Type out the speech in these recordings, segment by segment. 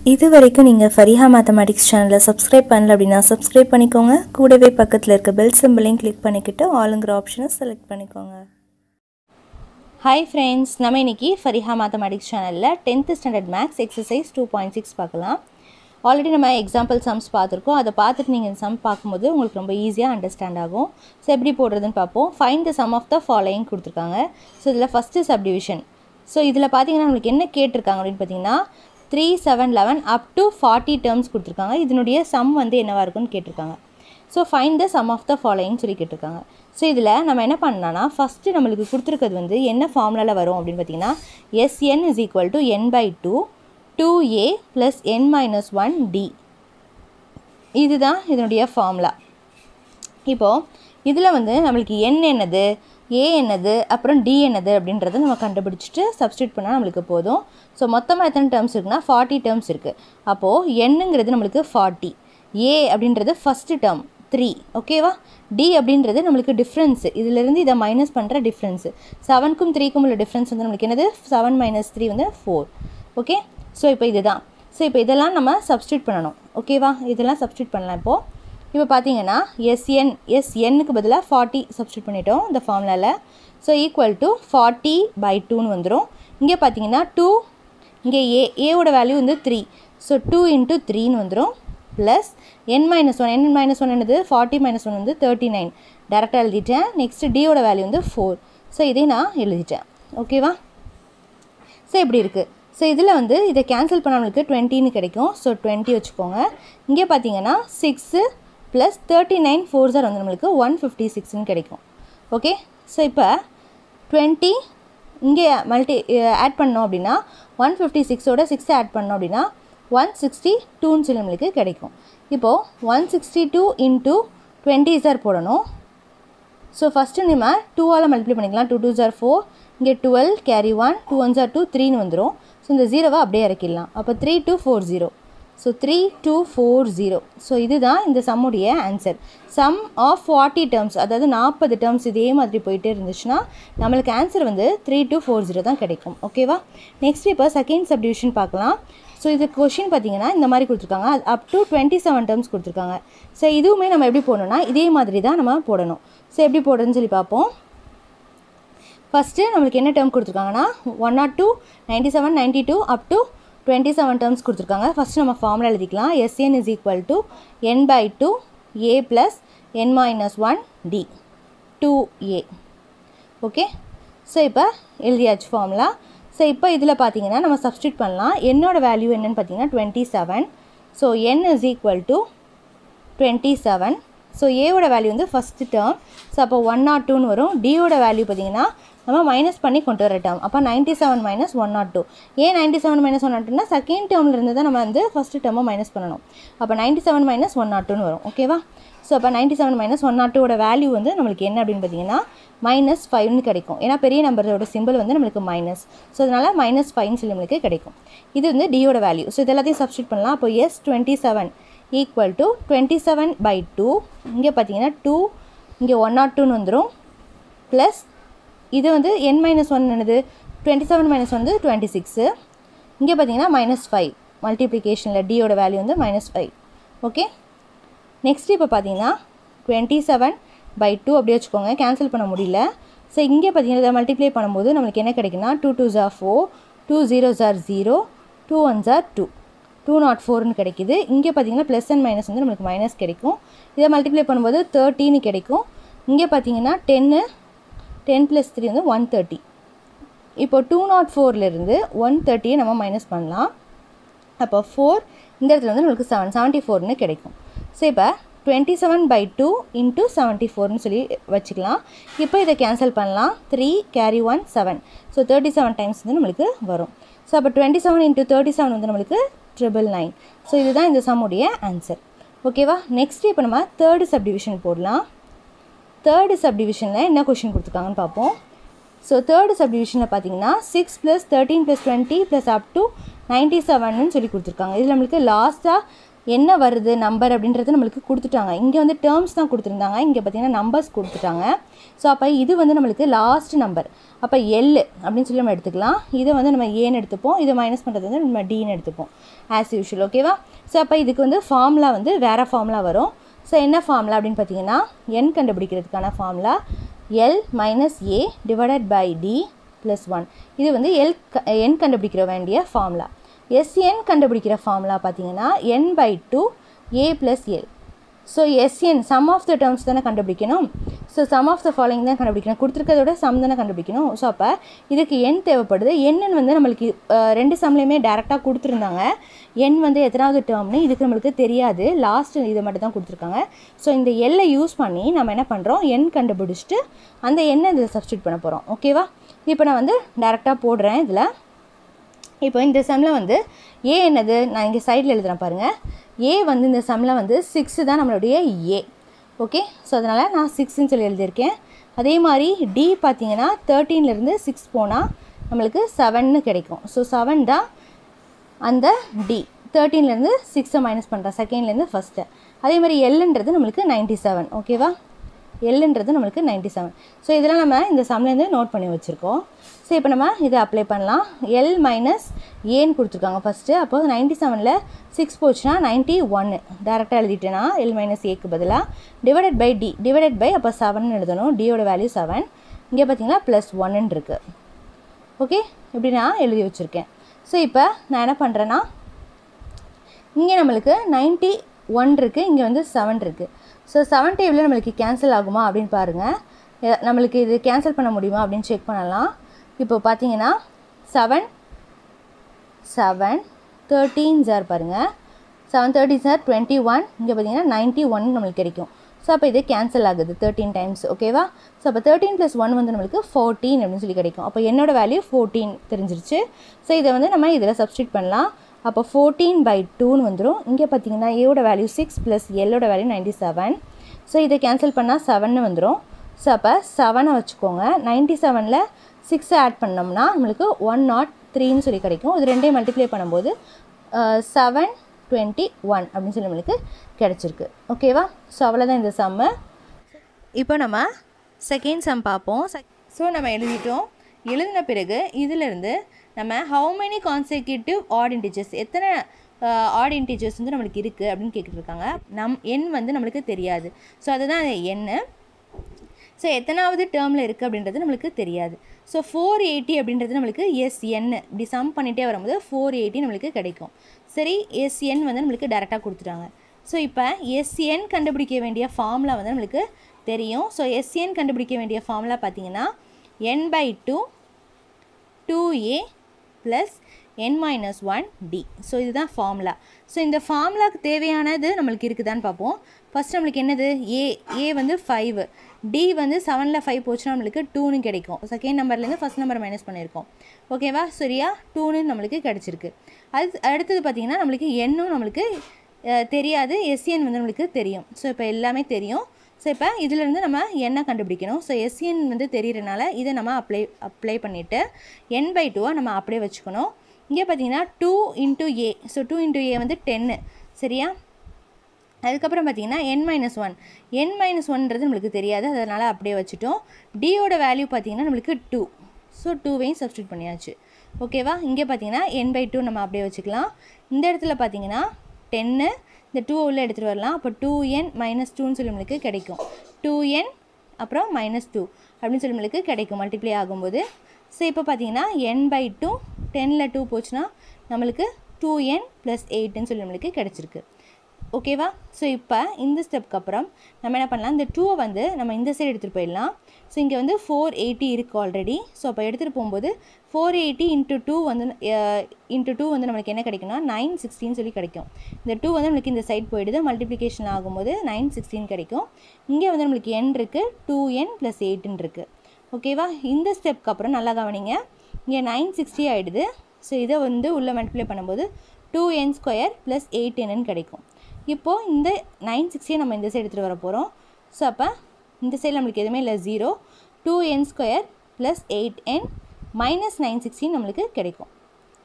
இது வரைக்கும் நீங்கள் ஃபரிஹா மேத்தமேட்டிக்ஸ் சேனலை சப்ஸ்கிரைப் பண்ணல அப்படின்னா சப்ஸ்கிரைப் பண்ணிக்கோங்க கூடவே பக்கத்தில் இருக்க பெல் சிம்பிளையும் கிளிக் பண்ணிக்கிட்டு ஆளுங்கிற ஆப்ஷனை செலக்ட் பண்ணிக்கோங்க ஹாய் ஃப்ரெண்ட்ஸ் நம்ம இன்னைக்கு ஃபரிஹா மேத்தமேட்டிக்ஸ் சேனலில் tenth standard maths exercise two point six பார்க்கலாம் ஆல்ரெடி நம்ம எக்ஸாம்பிள் சம்ஸ் பார்த்துருக்கோம் அதை பார்த்துட்டு நீங்கள் இந்த சம் பார்க்கும்போது உங்களுக்கு ரொம்ப ஈஸியாக அண்டர்ஸ்டாண்ட் ஆகும் ஸோ எப்படி போடுறதுன்னு பார்ப்போம் find the sum of the following கொடுத்துருக்காங்க ஸோ இதில் ஃபஸ்ட்டு சப்டிவிஷன் ஸோ இதில் பார்த்தீங்கன்னா நம்மளுக்கு என்ன கேட்டிருக்காங்க அப்படின்னு பார்த்தீங்கன்னா three seven eleven up to forty terms கொடுத்துருக்காங்க இதனுடைய சம் வந்து என்னவாக இருக்குன்னு கேட்டிருக்காங்க so find the sum of the following சொல்லி கேட்டிருக்காங்க ஸோ இதில் நம்ம என்ன பண்ணலாம்னா ஃபஸ்ட்டு நம்மளுக்கு கொடுத்துருக்கிறது வந்து என்ன ஃபார்முலாவில் வரும் அப்படின்னு பார்த்தீங்கன்னா SN is equal to N by two two A plus N minus one D இதுதான் இதனுடைய ஃபார்முலா இப்போது இதில் வந்து நம்மளுக்கு என் என்னது ஏ என்னது அப்புறம் டி என்னது அப்படின்றத நம்ம கண்டுபிடிச்சிட்டு சப்ஸ்டியூட் பண்ணால் நம்மளுக்கு போதும் ஸோ மொத்தமாக எத்தனை டேர்ம்ஸ் இருக்குன்னா ஃபார்ட்டி டேர்ம்ஸ் இருக்குது அப்போது என்னங்கிறது நம்மளுக்கு ஃபார்ட்டி ஏ அப்படின்றது ஃபஸ்ட்டு டேர்ம் த்ரீ ஓகேவா டி அப்படின்றது நம்மளுக்கு டிஃப்ரென்ஸு இதிலிருந்து இதை மைனஸ் பண்ணுற டிஃப்ரென்ஸு செவனுக்கும் த்ரீக்கும் உள்ள டிஃப்ரென்ஸ் வந்து நம்மளுக்கு என்னது செவன் மைனஸ் த்ரீ வந்து ஃபோர் ஓகே ஸோ இப்போ இதுதான் ஸோ இப்போ இதெல்லாம் நம்ம சப்ஸ்டியூட் பண்ணணும் ஓகேவா இதெல்லாம் சப்ஸ்டியூட் பண்ணலாம் இப்போது இப்போ பார்த்தீங்கன்னா எஸ்என் எஸ்என்னுக்கு பதிலாக ஃபார்ட்டி சப்ஸ்டியூட் பண்ணிட்டோம் இந்த ஃபார்முலாவில் so equal to forty by டூன்னு வந்துடும் இங்கே பார்த்தீங்கன்னா டூ இங்கே ஏ ஏவோட வேல்யூ வந்து த்ரீ ஸோ டூ இன்ட்டு த்ரீன்னு வந்துடும் ப்ளஸ் என் minus one N minus one என்னது ஃபார்ட்டி மைனஸ் ஒன் வந்து தேர்ட்டி நைன் டேரெக்டாக எழுதிட்டேன் நெக்ஸ்ட்டு டியோட வேல்யூ வந்து ஃபோர் ஸோ இதே நான் எழுதிட்டேன் ஓகேவா ஸோ இப்படி இருக்குது ஸோ இதில் வந்து இதை கேன்சல் பண்ண நம்மளுக்கு டுவெண்ட்டின்னு கிடைக்கும் ஸோ டுவெண்ட்டி வச்சுக்கோங்க இங்கே பார்த்தீங்கன்னா six plus thirty nine four ஜார் வந்து நம்மளுக்கு ஒன் ஃபிஃப்டி சிக்ஸ்னு கிடைக்கும் ஓகே ஸோ இப்போ டுவெண்ட்டி இங்கே மல்டி ஆட் பண்ணோம் அப்படின்னா ஒன் ஃபிஃப்டி சிக்ஸோட சிக்ஸை ஆட் பண்ணோம் அப்படின்னா ஒன் சிக்ஸ்டி டூன்னு சொல்லி நம்மளுக்கு கிடைக்கும் இப்போது one sixty two into twenty ஜார் போடணும் ஸோ ஃபஸ்ட்டு நம்ம டூவால் மல்டிப்ளை பண்ணிக்கலாம் டூ டூ ஜார் ஃபோர் இங்கே twelve carry one two one ஜார் டூ த்ரீன்னு வந்துடும் ஸோ இந்த ஜீரோவை அப்படியே இறக்கிடலாம் அப்போ three two four zero so three two four zero so இதுதான் இந்த சம்முடைய answer sum of forty terms அதாவது நாற்பது டேர்ம்ஸ் இதே மாதிரி போயிட்டே இருந்துச்சுன்னா நம்மளுக்கு ஆன்சர் வந்து த்ரீ டூ ஃபோர் ஜீரோ தான் கிடைக்கும் ஓகேவா நெக்ஸ்ட் இப்போ செகண்ட் சப்டிவிஷன் பார்க்கலாம் ஸோ இது கொஷின் பார்த்தீங்கன்னா இந்த மாதிரி கொடுத்துருக்காங்க up to twenty seven terms கொடுத்துருக்காங்க ஸோ இதுவுமே நம்ம எப்படி போடணும்னா இதே மாதிரி தான் நம்ம போடணும் ஸோ எப்படி போடுறதுன்னு சொல்லி பார்ப்போம் ஃபஸ்ட்டு நம்மளுக்கு என்ன டேர்ம் கொடுத்துருக்காங்கன்னா one not two ninety seven ninety two up to twenty seven terms கொடுத்துருக்காங்க ஃபஸ்ட்டு நம்ம ஃபார்முலா எழுதிக்கலாம் S N is equal to N by two A plus N minus one D two A okay so இப்போ எழுதியாச்சு formula so இப்போ இதில் பார்த்தீங்கன்னா நம்ம substitute பண்ணலாம் என்னோட வேல்யூ என்னென்னு பார்த்தீங்கன்னா twenty seven so N is equal to twenty seven so ஏவோட வேல்யூ வந்து ஃபஸ்ட்டு டேர்ம் ஸோ அப்போ ஒன் நாட் டூன்னு வரும் டியோட வேல்யூ பார்த்தீங்கன்னா நம்ம மைனஸ் பண்ணி கொண்டு வர டேர்ம் அப்போ ninety seven minus one not two ஏன் ninety seven minus one not டூனா செகண்ட் டேர்மில் இருந்து தான் நம்ம வந்து ஃபஸ்ட்டு டேர்மை மைனஸ் பண்ணணும் அப்போ ninety seven minus one not டூன்னு வரும் ஓகேவா ஸோ அப்போ ninety seven minus one not டூவோட வேல்யூ வந்து நம்மளுக்கு என்ன அப்படின்னு பார்த்தீங்கன்னா மைனஸ் ஃபைவ்னு கிடைக்கும் ஏன்னா பெரிய நம்பரோட சிம்பிள் வந்து நம்மளுக்கு மைனஸ் ஸோ அதனால் மைனஸ் ஃபைவ்னு சொல்லி நம்மளுக்கு கிடைக்கும் இது வந்து டியோட வேல்யூ ஸோ இது எல்லாத்தையும் சப்ஸ்டியூட் பண்ணலாம் அப்போ S twenty seven equal to twenty seven by two இங்கே பார்த்தீங்கன்னா டூ இங்கே ஒன் நாட் டூன்னு வந்துடும் ப்ளஸ் இது வந்து என் மைனஸ் ஒன் என்னது டுவெண்ட்டி செவன் மைனஸ் வந்து டுவெண்ட்டி சிக்ஸு இங்கே பார்த்தீங்கன்னா மைனஸ் ஃபைவ் மல்டிப்ளிகேஷனில் டியோட வேல்யூ வந்து மைனஸ் ஃபைவ் ஓகே நெக்ஸ்ட் இப்போ பார்த்தீங்கன்னா டுவெண்ட்டி செவன் பை டூ அப்படியே வச்சுக்கோங்க கேன்சல் பண்ண முடியல ஸோ இங்கே பார்த்தீங்கன்னா இதை மல்டிப்ளை பண்ணும்போது நம்மளுக்கு என்ன கிடைக்குன்னா டூ டூ ஜார் ஃபோர் டூ ஜீரோ ஜார் ஜீரோ டூ ஒன் ஜார் டூ டூ நாட் ஃபோர்னு கிடைக்குது இங்கே பார்த்தீங்கன்னா ப்ளஸ் அண்ட் மைனஸ் வந்து நம்மளுக்கு மைனஸ் கிடைக்கும் இதை மல்டிப்ளை பண்ணும்போது தேர்ட்டின்னு கிடைக்கும் இங்கே பார்த்தீங்கன்னா டென்னு டென் ப்ளஸ் த்ரீ வந்து ஒன் தேர்ட்டி இப்போ டூ நாட் ஃபோர்லேருந்து ஒன் தேர்ட்டியை நம்ம மைனஸ் பண்ணலாம் அப்போ ஃபோர் இந்த இடத்துல வந்து நம்மளுக்கு செவன் செவன்ட்டி ஃபோர்னு கிடைக்கும் ஸோ இப்போ twenty seven by two into seventy ஃபோர்னு சொல்லி வச்சுக்கலாம் இப்போ இதை கேன்சல் பண்ணலாம் three carry one seven so thirty seven times வந்து நம்மளுக்கு வரும் ஸோ அப்போ twenty seven into thirty seven வந்து நம்மளுக்கு ட்ரிபிள் நைன் ஸோ இதுதான் இந்த சம்முடைய ஆன்சர் ஓகேவா நெக்ஸ்ட் இப்போ நம்ம தேர்டு சப்டிவிஷன் போடலாம் தேர்டு சப்டிவிஷனில் என்ன கொஷின் கொடுத்துருக்காங்கன்னு பார்ப்போம் ஸோ தேர்டு சப்டிவிஷனில் பார்த்தீங்கன்னா six plus thirteen plus twenty plus up to ninety செவன்னு சொல்லி கொடுத்துருக்காங்க இதில் நம்மளுக்கு லாஸ்ட்டாக என்ன வருது நம்பர் அப்படின்றது நம்மளுக்கு கொடுத்துட்டாங்க இங்கே வந்து டேர்ம்ஸ் தான் கொடுத்துருந்தாங்க இங்கே பார்த்தீங்கன்னா நம்பர்ஸ் கொடுத்துட்டாங்க ஸோ அப்போ இது வந்து நம்மளுக்கு லாஸ்ட் நம்பர் அப்போ எல் அப்படின்னு சொல்லி நம்ம எடுத்துக்கலாம் இதை வந்து நம்ம ஏன்னு எடுத்துப்போம் இதை மைனஸ் பண்ணுறது வந்து நம்ம டின்னு எடுத்துப்போம் ஆஸ் யூஷுவல் ஓகேவா ஸோ அப்போ இதுக்கு வந்து ஃபார்முலா வந்து வேறு ஃபார்முலா வரும் ஸோ என்ன ஃபார்முலா அப்படின்னு பார்த்தீங்கன்னா என் கண்டுபிடிக்கிறதுக்கான formula L minus A divided by D plus one இது வந்து எல் க என் கண்டுபிடிக்கிற வேண்டிய ஃபார்முலா எஸ்என் கண்டுபிடிக்கிற ஃபார்முலா பார்த்தீங்கன்னா N by two A plus L so S N sum of the terms தானே கண்டுபிடிக்கணும் so sum of the following தான் கண்டுபிடிக்கணும் கொடுத்துருக்கதோட சம் தானே கண்டுபிடிக்கணும் ஸோ அப்போ இதுக்கு எண் தேவைப்படுது என்னன்னு வந்து நம்மளுக்கு அஹ், ரெண்டு சம்லேயுமே டேரெக்டாக கொடுத்துருந்தாங்க எண் வந்து எத்தனாவது டேர்ம்னு இதுக்கு நம்மளுக்கு தெரியாது லாஸ்ட் இதை மட்டும் தான் கொடுத்துருக்காங்க ஸோ இந்த எல்லை யூஸ் பண்ணி நம்ம என்ன பண்ணுறோம் எண் கண்டுபிடிச்சிட்டு அந்த எண்ணை இதில் சப்ஸ்டியூட் பண்ண போகிறோம் ஓகேவா இப்போ நான் வந்து டேரெக்டாக போடுறேன் இதில் இப்போ இந்த சம்மில் வந்து ஏ என்னது நான் இங்கே சைடில் எழுதுகிறேன் பாருங்கள் ஏ வந்து இந்த சம்மில் வந்து சிக்ஸு தான் நம்மளுடைய ஏ ஓகே ஸோ அதனால் நான் சிக்ஸ்ன்னு சொல்லி எழுதியிருக்கேன் அதே மாதிரி டி பார்த்தீங்கன்னா தேர்ட்டீன்லேருந்து சிக்ஸ் போனால் நம்மளுக்கு செவன்னு கிடைக்கும் ஸோ செவன் தான் அந்த டி தேர்ட்டீன்லேருந்து சிக்ஸை மைனஸ் பண்ணுறேன் செகண்ட்லேருந்து ஃபஸ்ட்டு அதே மாதிரி எல்லுன்றது நம்மளுக்கு நைன்ட்டி செவன் ஓகேவா எல்லுன்றது நம்மளுக்கு நைன்ட்டி செவன் ஸோ இதெல்லாம் நம்ம இந்த சம்லேருந்து நோட் பண்ணி வச்சுருக்கோம் ஸோ இப்போ நம்ம இதை அப்ளை பண்ணலாம் எல் மைனஸ் ஏன்னு கொடுத்துருக்காங்க ஃபஸ்ட்டு அப்போது நைன்ட்டி செவனில் சிக்ஸ் போச்சுன்னா நைன்ட்டி ஒன்று டேரெக்டாக எழுதிட்டேன்னா எல் மைனஸ் ஏக்கு பதிலாக divided by D divided by அப்போ செவன் எழுதணும் டியோட வேல்யூ செவன் இங்கே பார்த்தீங்கன்னா ப்ளஸ் ஒன்னு இருக்குது ஓகே இப்படி நான் எழுதி வச்சுருக்கேன் ஸோ இப்போ நான் என்ன பண்ணுறேன்னா இங்கே நம்மளுக்கு நைன்ட்டி ஒன் இருக்குது இங்கே வந்து செவன் இருக்குது ஸோ செவன் டேபிளில் நம்மளுக்கு கேன்சல் ஆகுமா அப்படின்னு பாருங்கள் எ- நம்மளுக்கு இது கேன்சல் பண்ண முடியுமா அப்படின்னு செக் பண்ணலாம் இப்போ பார்த்தீங்கன்னா செவன் செவன் தேர்ட்டீன் சார் பாருங்கள் செவன் தேர்ட்டி சார் டுவெண்ட்டி ஒன் இங்கே பார்த்தீங்கன்னா நைன்ட்டி ஒன் நம்மளுக்கு கிடைக்கும் ஸோ அப்போ இது கேன்சல் ஆகுது தேர்ட்டீன் டைம்ஸ் ஓகேவா ஸோ அப்போ தேர்ட்டீன் ப்ளஸ் ஒன் வந்து நம்மளுக்கு ஃபோர்டீன் அப்படின்னு சொல்லி கிடைக்கும் அப்போ என்னோட வேல்யூ ஃபோர்டீன் தெரிஞ்சிருச்சு ஸோ இதை வந்து நம்ம இதில் சப்ஸ்டியூட் பண்ணலாம் அப்போ ஃபோர்டீன் பை டூன்னு வந்துடும் இங்கே பார்த்தீங்கன்னா ஏவோட வேல்யூ சிக்ஸ் ப்ளஸ் எல்லோட வேல்யூ நைன்ட்டி செவன் ஸோ இதை கேன்சல் பண்ணால் செவன்னு வந்துடும் ஸோ அப்போ செவனை வச்சுக்கோங்க நைன்ட்டி செவனில் சிக்ஸை ஆட் பண்ணோம்னா நம்மளுக்கு ஒன் நாட் த்ரீன்னு சொல்லி கிடைக்கும் இது ரெண்டையும் மல்டிப்ளை பண்ணும்போது செவன் டுவெண்ட்டி ஒன் அப்படின்னு சொல்லி நம்மளுக்கு கிடச்சிருக்கு ஓகேவா ஸோ அவ்வளோதான் இந்த சம்மு இப்போ நம்ம செகண்ட் சம் பார்ப்போம் ஸோ நம்ம எழுதிட்டோம் எழுதின பிறகு இதிலிருந்து நம்ம how many consecutive odd integers எத்தனை ஆட் இன்டிஜர்ஸ் வந்து நம்மளுக்கு இருக்குது அப்படின்னு கேட்டுட்டு இருக்காங்க நம் எண் வந்து நம்மளுக்கு தெரியாது ஸோ அதுதான் எண் ஸோ எத்தனாவது டேர்மில் இருக்குது அப்படின்றது நம்மளுக்கு தெரியாது ஸோ ஃபோர் எயிட்டி அப்படின்றது நம்மளுக்கு எஸ்என் இப்படி சம் பண்ணிகிட்டே வரும்போது ஃபோர் எயிட்டி நம்மளுக்கு கிடைக்கும் சரி எஸ்என் வந்து நம்மளுக்கு டேரெக்டாக கொடுத்துட்டாங்க ஸோ இப்போ எஸ்என் கண்டுபிடிக்க வேண்டிய ஃபார்முலா வந்து நம்மளுக்கு தெரியும் ஸோ எஸ்என் கண்டுபிடிக்க வேண்டிய ஃபார்முலா பார்த்தீங்கன்னா N by two two A plus N minus one D so இதுதான் ஃபார்முலா ஸோ இந்த ஃபார்முலாக்கு தேவையானது நம்மளுக்கு இருக்குதான்னு பார்ப்போம் ஃபஸ்ட் நம்மளுக்கு என்னது ஏ ஏ வந்து ஃபைவ் டி வந்து செவனில் ஃபைவ் போச்சுன்னா நம்மளுக்கு டூன்னு கிடைக்கும் செகண்ட் நம்பர்லேருந்து ஃபஸ்ட் நம்பர் மைனஸ் பண்ணியிருக்கோம் ஓகேவா சரியா டூன்னு நம்மளுக்கு கிடச்சிருக்கு அது அடுத்தது பார்த்திங்கன்னா நம்மளுக்கு எண்ணும் நம்மளுக்கு அஹ், தெரியாது எஸ்என் வந்து நம்மளுக்கு தெரியும் ஸோ இப்போ எல்லாமே தெரியும் ஸோ இப்போ இதிலேருந்து நம்ம என்ன கண்டுபிடிக்கணும் ஸோ எஸ்என் வந்து தெரியறனால இதை நம்ம அப்ளை அப்ளை பண்ணிவிட்டு என் பை டூவை நம்ம அப்படியே வச்சுக்கணும் இங்கே பார்த்தீங்கன்னா two into A so two into A வந்து டென்னு சரியா அதுக்கப்புறம் பார்த்தீங்கன்னா N minus one N minus ஒன்றது நம்மளுக்கு தெரியாது அதனால் அப்படியே வச்சுட்டோம் டியோட வேல்யூ பார்த்தீங்கன்னா நம்மளுக்கு டூ ஸோ டூவையும் சப்ஸ்டியூட் பண்ணியாச்சு ஓகேவா இங்கே பார்த்தீங்கன்னா என் பை டூ நம்ம அப்படியே வச்சுக்கலாம் இந்த இடத்துல பார்த்தீங்கன்னா டென்னு இந்த டூ உள்ள எடுத்துகிட்டு வரலாம் அப்போ டூ என் மைனஸ் டூன்னு சொல்லி நம்மளுக்கு கிடைக்கும் டூ என் அப்புறம் மைனஸ் டூ அப்படின்னு சொல்லி நம்மளுக்கு கிடைக்கும் மல்டிப்ளை ஆகும்போது ஸோ இப்போ பார்த்தீங்கன்னா என் பை டூ டெனில் டூ போச்சுன்னா நம்மளுக்கு டூ என் ப்ளஸ் எயிட்டுன்னு சொல்லி நம்மளுக்கு கிடச்சிருக்கு ஓகேவா ஸோ இப்போ இந்த ஸ்டெப்க்கு அப்புறம் நம்ம என்ன பண்ணலாம் இந்த டூவை வந்து நம்ம இந்த சைடு எடுத்துகிட்டு போயிடலாம் ஸோ இங்கே வந்து ஃபோர் எயிட்டி இருக்குது ஆல்ரெடி ஸோ அப்போ எடுத்துகிட்டு போகும்போது ஃபோர் எயிட்டி இன்ட்டு டூ வந்து இன்ட்டு டூ வந்து நம்மளுக்கு என்ன கிடைக்கும்னா நைன் சிக்ஸ்டின்னு சொல்லி கிடைக்கும் இந்த டூ வந்து நம்மளுக்கு இந்த சைட் போயிடுது மல்டிப்ளிகேஷன் ஆகும்போது நைன் சிக்ஸ்டின் கிடைக்கும் இங்கே வந்து நம்மளுக்கு என் இருக்குது டூ என் ப்ளஸ் எயிட்டுன்னு இருக்குது ஓகேவா இந்த ஸ்டெப்க்கு அப்புறம் நல்லா கவனிங்க இங்கே நைன் சிக்ஸ்டி ஆகிடுது ஸோ இதை வந்து உள்ளே மல்டிப்ளை பண்ணும்போது டூ என் ஸ்கொயர் ப்ளஸ் எயிட் என்னன்னு கிடைக்கும் இப்போது இந்த நைன் சிக்ஸ்டியை நம்ம இந்த சைடு எடுத்துகிட்டு வர போகிறோம் ஸோ அப்போ இந்த சைடில் நம்மளுக்கு எதுவுமே இல்லை ஜீரோ டூ என் square plus eight n minus nine sixteen நம்மளுக்கு கிடைக்கும்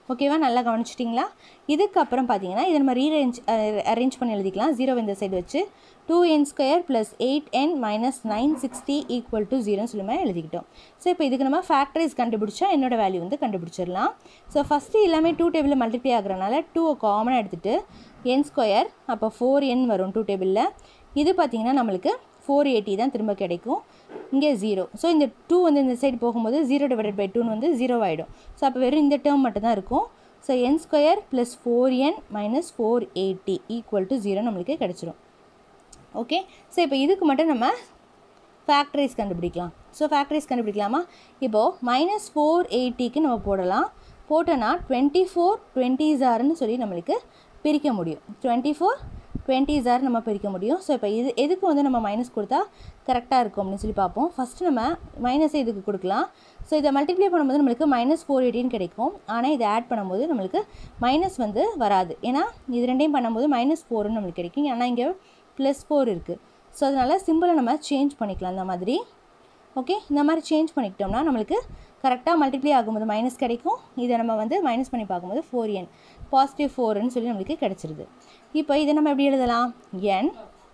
ஓகேவா நல்லா கவனிச்சிட்டிங்களா இதுக்கப்புறம் பார்த்தீங்கன்னா இதை நம்ம ரீரேஞ்ச் அரேஞ்ச் பண்ணி எழுதிக்கலாம் ஜீரோ இந்த சைடு வச்சு two N square plus eight n minus nine sixty equal to ஜீரோன்னு சொல்லுமே எழுதிக்கிட்டோம் ஸோ இப்போ இதுக்கு நம்ம ஃபேக்டரைஸ் கண்டுபிடிச்சா என்னோட வேல்யூ வந்து கண்டுபிடிச்சிடலாம் ஸோ ஃபஸ்ட்டு எல்லாமே டூ டேபிளில் மல்டிப்ளை ஆகுறனால டூவை காமனாக எடுத்துகிட்டு என் ஸ்கொயர் அப்போ ஃபோர் என் வரும் டூ டேபிளில் இது பார்த்திங்கன்னா நம்மளுக்கு ஃபோர் எயிட்டி தான் திரும்ப கிடைக்கும் இங்கே ஜீரோ ஸோ இந்த டூ வந்து இந்த சைடு போகும்போது ஜீரோ டிவைடட் பை டூன்னு வந்து ஜீரோ ஆகிடும் ஸோ அப்போ வெறும் இந்த டேர்ம் மட்டும் தான் இருக்கும் so n square plus four n minus four eighty equal to zero நம்மளுக்கு கிடச்சிரும் ஓகே ஸோ இப்போ இதுக்கு மட்டும் நம்ம ஃபேக்டரைஸ் கண்டுபிடிக்கலாம் ஸோ ஃபேக்டரைஸ் கண்டுபிடிக்கலாமா இப்போது மைனஸ் ஃபோர் எயிட்டிக்கு நம்ம போடலாம் போட்டோன்னா டுவெண்ட்டி ஃபோர் டுவெண்ட்டி ஜார்னு சொல்லி நம்மளுக்கு பிரிக்க முடியும் டுவெண்ட்டி ஃபோர் டுவெண்ட்டி ஜார் நம்ம பிரிக்க முடியும் ஸோ இப்போ இது எதுக்கு வந்து நம்ம மைனஸ் கொடுத்தா கரெக்டாக இருக்கும் அப்படின்னு சொல்லி பார்ப்போம் ஃபஸ்ட்டு நம்ம மைனஸை இதுக்கு கொடுக்கலாம் ஸோ இதை மல்டிப்ளை பண்ணும்போது நம்மளுக்கு மைனஸ் ஃபோர் எயிட்டின்னு கிடைக்கும் ஆனால் இதை ஆட் பண்ணும்போது நம்மளுக்கு மைனஸ் வந்து வராது ஏன்னா இது ரெண்டையும் பண்ணும்போது மைனஸ் ஃபோர்னு நம்மளுக்கு கிடைக்கும் ஏன்னா இங்கே ப்ளஸ் ஃபோர் இருக்குது ஸோ அதனால் சிம்பிளை நம்ம சேஞ்ச் பண்ணிக்கலாம் இந்த மாதிரி ஓகே இந்த மாதிரி சேஞ்ச் பண்ணிக்கிட்டோம்னா நம்மளுக்கு கரெக்டாக மல்டிப்ளை ஆகும்போது மைனஸ் கிடைக்கும் இதை நம்ம வந்து மைனஸ் பண்ணி பார்க்கும்போது ஃபோர் என் பாசிட்டிவ் ஃபோர்னு சொல்லி நம்மளுக்கு கிடச்சிருது இப்போ இதை நம்ம எப்படி எழுதலாம் என்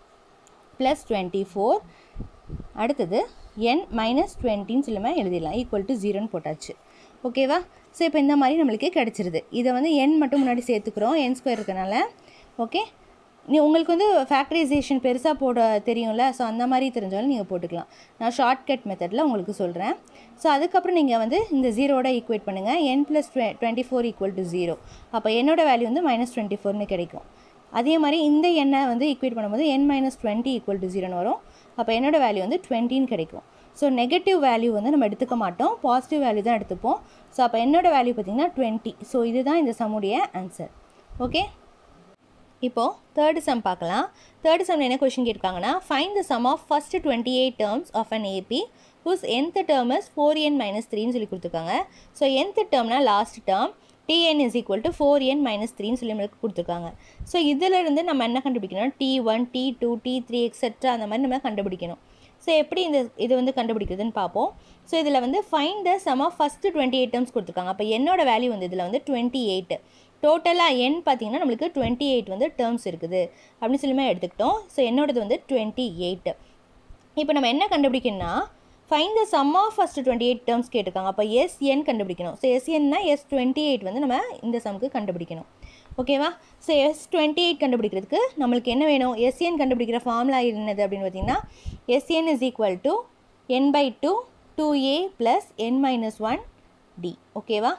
ப்ளஸ் டுவெண்ட்டி ஃபோர் அடுத்தது என் மைனஸ் டுவெண்ட்டின்னு சொல்லுமே எழுதிடலாம் ஈக்குவல் டு ஜீரோன்னு போட்டாச்சு ஓகேவா ஸோ இப்போ இந்த மாதிரி நம்மளுக்கு கிடச்சிருது இதை வந்து என் மட்டும் முன்னாடி சேர்த்துக்கிறோம் என் ஸ்கொயர் இருக்கனால ஓகே நீ உங்களுக்கு வந்து ஃபேக்டரைசேஷன் பெருசாக போட தெரியும்ல ஸோ அந்த மாதிரி தெரிஞ்சாலும் நீங்கள் போட்டுக்கலாம் நான் ஷார்ட்கட் மெத்தடில் உங்களுக்கு சொல்கிறேன் ஸோ அதுக்கப்புறம் நீங்கள் வந்து இந்த ஜீரோட ஈக்குவேட் பண்ணுங்கள் என் ப்ளஸ் டுவெ twenty four equal to zero அப்போ என்னோட வேல்யூ வந்து மைனஸ் டுவெண்ட்டி ஃபோர்னு கிடைக்கும் அதே மாதிரி இந்த எண்ணை வந்து ஈக்குவேட் பண்ணும்போது n minus twenty equal to ஜீரோன்னு வரும் அப்போ என்னோட வேல்யூ வந்து டுவெண்ட்டின்னு கிடைக்கும் ஸோ நெகட்டிவ் வேல்யூ வந்து நம்ம எடுத்துக்க மாட்டோம் பாசிட்டிவ் வேல்யூ தான் எடுத்துப்போம் ஸோ அப்போ என்னோட வேல்யூ பார்த்திங்கன்னா டுவெண்ட்டி ஸோ இதுதான் இந்த சம்முடைய ஆன்சர் ஓகே இப்போது தேர்டு சம் பார்க்கலாம் தேர்டு சம் என்ன கொஷின் கேட்காங்கன்னா find the sum of first twenty eight terms of an AP whose nth term is four n minus த்ரீன்னு சொல்லி கொடுத்துருக்காங்க ஸோ என்த் டேர்ம்னா last term t n is equal to four n minus த்ரீன்னு சொல்லி நம்மளுக்கு கொடுத்துருக்காங்க ஸோ இதிலிருந்து நம்ம என்ன கண்டுபிடிக்கணும் t one D two t three etcetera அந்த மாதிரி நம்ம கண்டுபிடிக்கணும் ஸோ எப்படி இந்த இது வந்து கண்டுபிடிக்கிறதுன்னு பார்ப்போம் ஸோ இதில் வந்து find the sum of first twenty eight terms கொடுத்துருக்காங்க அப்போ என்னோட வேல்யூ வந்து இதில் வந்து டுவெண்ட்டி எயிட் டோட்டலாக என் பார்த்தீங்கன்னா நம்மளுக்கு டுவெண்ட்டி எயிட் வந்து டேர்ம்ஸ் இருக்குது அப்படின்னு சொல்லியுமே எடுத்துக்கிட்டோம் ஸோ என்னோடது வந்து டுவெண்ட்டி எயிட் இப்போ நம்ம என்ன கண்டுபிடிக்கணும்னா find the sum of first twenty eight terms கேட்டிருக்காங்க அப்போ எஸ்என் கண்டுபிடிக்கணும் ஸோ எஸ்என்னா எஸ் டுவெண்ட்டி எயிட் வந்து நம்ம இந்த சம்க்கு கண்டுபிடிக்கணும் ஓகேவா ஸோ எஸ் டுவெண்ட்டி எயிட் கண்டுபிடிக்கிறதுக்கு நம்மளுக்கு என்ன வேணும் எஸ்என் கண்டுபிடிக்கிற ஃபார்முலா என்னது அப்படின்னு பார்த்தீங்கன்னா SN is equal to N by two two A plus N minus one d ஓகேவா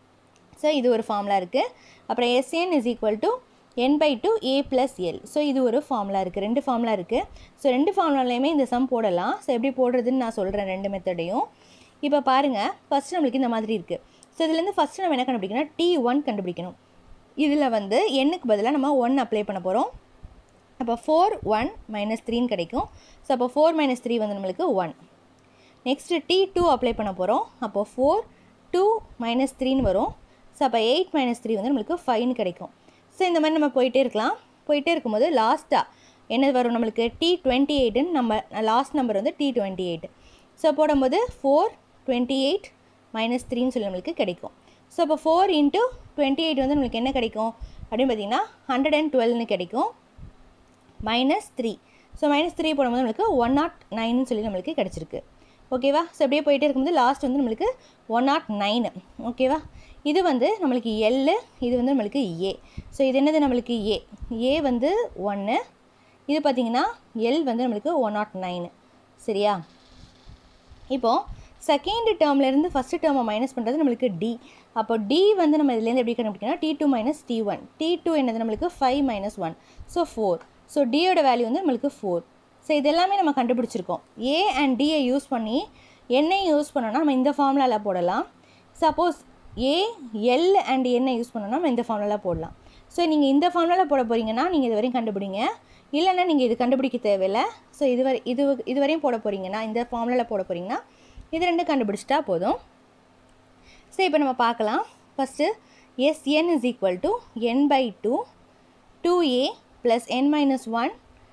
ஸோ இது ஒரு ஃபார்முலா இருக்குது அப்புறம் s n is equal to N by two A plus L so இது ஒரு ஃபார்முலா இருக்குது ரெண்டு ஃபார்முலா இருக்குது ஸோ ரெண்டு ஃபார்முலாலையுமே இந்த சம் போடலாம் ஸோ எப்படி போடுறதுன்னு நான் சொல்கிறேன் ரெண்டு மெத்தடையும் இப்போ பாருங்கள் ஃபஸ்ட்டு நம்மளுக்கு இந்த மாதிரி இருக்குது ஸோ இதுலேருந்து ஃபஸ்ட்டு நம்ம என்ன கண்டுபிடிக்கணும் டி ஒன் கண்டுபிடிக்கணும் இதில் வந்து எண்ணுக்கு பதிலாக நம்ம ஒன் அப்ளை பண்ண போகிறோம் அப்போ ஃபோர் ஒன் மைனஸ் த்ரீன்னு கிடைக்கும் ஸோ அப்போ ஃபோர் மைனஸ் த்ரீ வந்து நம்மளுக்கு one next t two apply பண்ண போகிறோம் அப்போ ஃபோர் டூ மைனஸ் த்ரீன்னு வரும் ஸோ அப்போ எயிட் மைனஸ் த்ரீ வந்து நம்மளுக்கு ஃபைன் கிடைக்கும் ஸோ இந்த மாதிரி நம்ம போயிட்டே இருக்கலாம் போயிட்டே இருக்கும்போது லாஸ்ட்டாக என்ன வரும் நம்மளுக்கு டி டுவெண்ட்டி எயிட்டுன்னு நம்ம லாஸ்ட் நம்பர் வந்து டி டுவெண்ட்டி எயிட் ஸோ போடும்போது ஃபோர் டுவெண்ட்டி எயிட் மைனஸ் த்ரீன்னு சொல்லி நம்மளுக்கு கிடைக்கும் ஸோ அப்போ ஃபோர் இன்ட்டு டுவெண்ட்டி எயிட் வந்து நம்மளுக்கு என்ன கிடைக்கும் அப்படின்னு பார்த்தீங்கன்னா ஹண்ட்ரட் அண்ட் டுவெல்னு கிடைக்கும் minus three so minus three போடும்போது நம்மளுக்கு ஒன் நாட் நைன்னு சொல்லி நம்மளுக்கு கிடச்சிருக்கு ஓகேவா ஸோ அப்படியே போயிட்டே இருக்கும்போது லாஸ்ட் வந்து நம்மளுக்கு ஒன் நாட் நைனு ஓகேவா இது வந்து நம்மளுக்கு எல்லு இது வந்து நம்மளுக்கு ஏ ஸோ இது என்னது நம்மளுக்கு ஏ ஏ வந்து ஒன்று இது பார்த்திங்கன்னா எல் வந்து நம்மளுக்கு ஒன் நாட் நைனு சரியா இப்போது செகண்ட் டேர்ம்லேருந்து ஃபஸ்ட்டு டேர்மை மைனஸ் பண்ணுறது நம்மளுக்கு டி அப்போ டி வந்து நம்ம இதுலேருந்து எப்படி கண்டுபிடிக்கணும் t two minus t one D two என்னது நம்மளுக்கு five minus one so four so டியோட வேல்யூ வந்து நம்மளுக்கு ஃபோர் ஸோ இது எல்லாமே நம்ம கண்டுபிடிச்சிருக்கோம் ஏ அண்ட் டியை யூஸ் பண்ணி என்னை யூஸ் பண்ணோன்னா நம்ம இந்த ஃபார்முலாவில் போடலாம் சப்போஸ் ஏ எல் அண்ட் என்ன யூஸ் பண்ணோன்னா நம்ம இந்த ஃபார்முலாவில் போடலாம் ஸோ நீங்கள் இந்த ஃபார்முலாவில் போட போகிறீங்கன்னா நீங்கள் இது வரையும் கண்டுபிடிங்க இல்லைன்னா நீங்கள் இது கண்டுபிடிக்க தேவையில்லை ஸோ இது வரை இது இது வரையும் போட போகிறீங்கன்னா இந்த ஃபார்முலாவில் போட போகிறீங்கன்னா இது ரெண்டு கண்டுபிடிச்சிட்டா போதும் ஸோ இப்போ நம்ம பார்க்கலாம் first s n is equal to N by two two A plus N minus one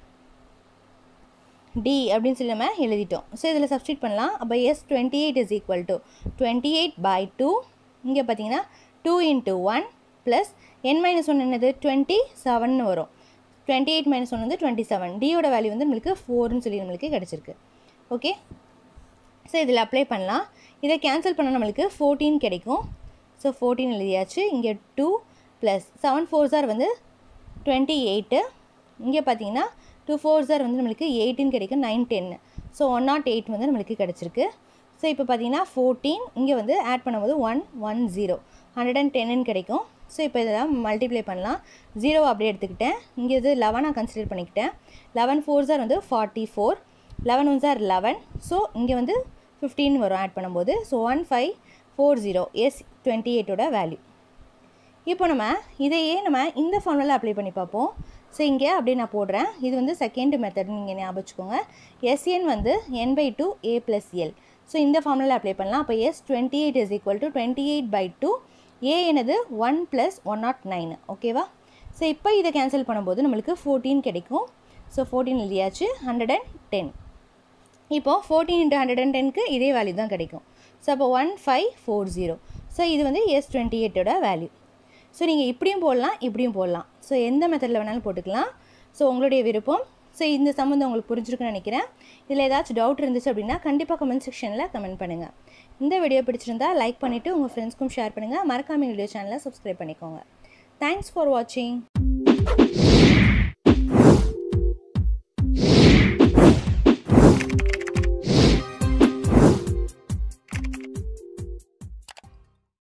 d அப்படின்னு சொல்லி நம்ம எழுதிட்டோம் ஸோ இதில் சப்ஸ்டியூட் பண்ணலாம் அப்போ S twenty eight is equal to twenty eight by two இங்கே பார்த்தீங்கன்னா டூ இன்ட்டு ஒன் ப்ளஸ் என் minus one என்னது டுவெண்ட்டி செவன் வரும் டுவெண்ட்டி எயிட் மைனஸ் ஒன் வந்து டுவெண்ட்டி செவன் டியோட வேல்யூ வந்து நம்மளுக்கு ஃபோர்னு சொல்லி நம்மளுக்கு கிடச்சிருக்கு ஓகே ஸோ இதில் அப்ளை பண்ணலாம் இதை கேன்சல் பண்ணால் நம்மளுக்கு ஃபோர்டீன் கிடைக்கும் ஸோ ஃபோர்டீன் எழுதியாச்சு இங்கே two plus seven fours sir வந்து டுவெண்ட்டி எயிட்டு இங்கே பார்த்தீங்கன்னா டூ ஃபோர் சார் வந்து நம்மளுக்கு எயிட்டின் கிடைக்கும் நைன் டென்னு ஸோ ஒன் நாட் எயிட் வந்து நம்மளுக்கு கிடச்சிருக்கு ஸோ இப்போ பார்த்தீங்கன்னா ஃபோர்டீன் இங்கே வந்து ஆட் பண்ணும்போது one one zero hundred and டென்னு கிடைக்கும் ஸோ இப்போ இதெல்லாம் மல்டிப்ளை பண்ணலாம் ஜீரோவை அப்படியே எடுத்துக்கிட்டேன் இங்கே இது லெவனாக கன்சிடர் பண்ணிக்கிட்டேன் லெவன் ஃபோர் சார் வந்து forty four eleven one sir eleven so இங்கே வந்து ஃபிஃப்டீன் வரும் ஆட் பண்ணும்போது so one five four zero is twenty எயிட்டோட வேல்யூ இப்போ நம்ம இதையே நம்ம இந்த ஃபார்முலா அப்ளை பண்ணி பார்ப்போம் ஸோ இங்கே அப்படியே நான் போடுறேன் இது வந்து செகண்ட் மெத்தட் நீங்கள் ஞாபகம் வச்சுக்கோங்க எஸ்என் வந்து n by two A plus L so இந்த ஃபார்முலா அப்ளை பண்ணலாம் அப்போ S twenty eight is equal to twenty eight by two a எனது one plus one nought nine ஓகேவா ஸோ இப்போ இதை கேன்சல் பண்ணும்போது நம்மளுக்கு ஃபோர்டீன் கிடைக்கும் ஸோ ஃபோர்டீன் எழுதியாச்சு ஹண்ட்ரட் அண்ட் டென் இப்போது ஃபோர்டீன் இன்ட்டு ஹண்ட்ரட் அண்ட் டென்க்கு இதே வேல்யூ தான் கிடைக்கும் ஸோ அப்போ one five four zero so இது வந்து எஸ் டுவெண்ட்டி எயிட்டோட வேல்யூ ஸோ நீங்கள் இப்படியும் போடலாம் இப்படியும் போடலாம் ஸோ எந்த மெத்தடில் வேணாலும் போட்டுக்கலாம் ஸோ உங்களுடைய விருப்பம் ஸோ இந்த சம்மந்தம் உங்களுக்கு புரிஞ்சிருக்குன்னு நினைக்கிறேன் இதில் ஏதாச்சும் டவுட் இருந்துச்சு அப்படின்னா கண்டிப்பாக கமெண்ட் செக்ஷனில் கமெண்ட் பண்ணுங்கள் இந்த வீடியோ பிடிச்சிருந்தா லைக் பண்ணிவிட்டு உங்கள் ஃப்ரெண்ட்ஸ்க்கும் ஷேர் பண்ணுங்கள் மறக்காமல் வீடியோ சேனலை சப்ஸ்கிரைப் பண்ணிக்கோங்க தேங்க்ஸ் ஃபார் வாட்சிங்